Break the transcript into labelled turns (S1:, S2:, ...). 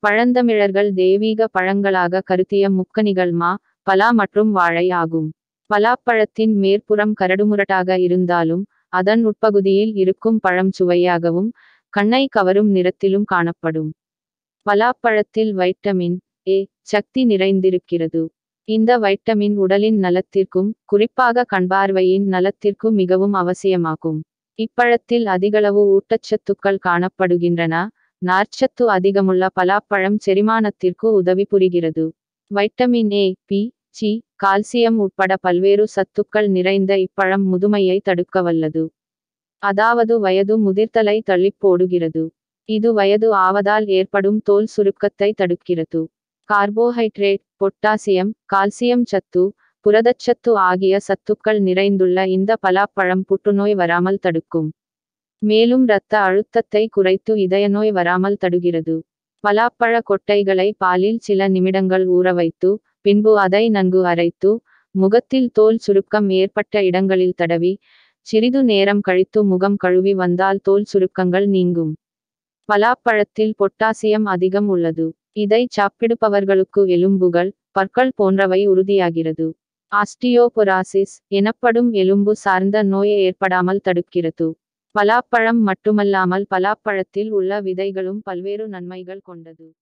S1: பழந்தமிழர்கள் தெய்வீக பழங்களாக கருத்திய முக்கனிகள் மா பலா மற்றும் வாழை ஆகும் பலாப்பழத்தின் மேற்புறம் கரடுமுரட்டாக இருந்தாலும் அதன் உட்பகுதியில் இருக்கும் பழம் சுவையாகவும் கண்ணை கவரும் நிறத்திலும் காணப்படும் பலாப்பழத்தில் வைட்டமின் ஏ சக்தி நிறைந்திருக்கிறது இந்த வைட்டமின் உடலின் நலத்திற்கும் குறிப்பாக கண்பார்வையின் நலத்திற்கும் மிகவும் அவசியமாகும் இப்பழத்தில் அதிகளவு ஊட்டச்சத்துக்கள் காணப்படுகின்றன நார்ச்சத்து அதிகமுள்ள பலாப்பழம் செரிமானத்திற்கு உதவி புரிகிறது vitamin A B C calcium உட்பட பல்வேறு சத்துக்கள் நிறைந்த இப்பழம் முதுமையை தடுக்க வல்லது அதாவது வயது முதிர்த்தலை தள்ளிப் போடுகிறது இது வயது ஆவதால் ஏற்படும் தோல் சுருக்கத்தை தடுக்கிறது கார்போஹைட்ரேட் பொட்டாசியம் கால்சியம் சத்து புரதச்சத்து ஆகிய சத்துக்கள் நிறைந்துள்ள இந்த பலாப்பழம் புற்றுநோய் வராமல் தடுக்கும் மேலும் இரத்த அழுத்தத்தை குறைத்து இதய நோய் வராமல் தடுகிறது பலாப்பழ கொட்டைகளை பாலில் சில நிமிடங்கள் ஊற வைத்து பின்பு அதை நன்கு அரைத்து முகத்தில் தோல் சுருக்கம் ஏற்பட்ட இடங்களில் தடவி சிறிது நேரம் கழித்து முகம் கழுவி வந்தால் தோல் சுருக்கங்கள் நீங்கும் பலாப்பழத்தில் பொட்டாசியம் அதிகம் உள்ளது இதை சாப்பிடுபவர்களுக்கு எலும்புகள் பற்கள் போன்றவை உறுதியாகிறது ஆஸ்டியோபொராசிஸ் எனப்படும் எலும்பு சார்ந்த நோய் ஏற்படாமல் தடுக்கிறது பலாப்பழம் மட்டுமல்லாமல் பலாப்பழத்தில் உள்ள விதைகளும் பல்வேறு நன்மைகள் கொண்டது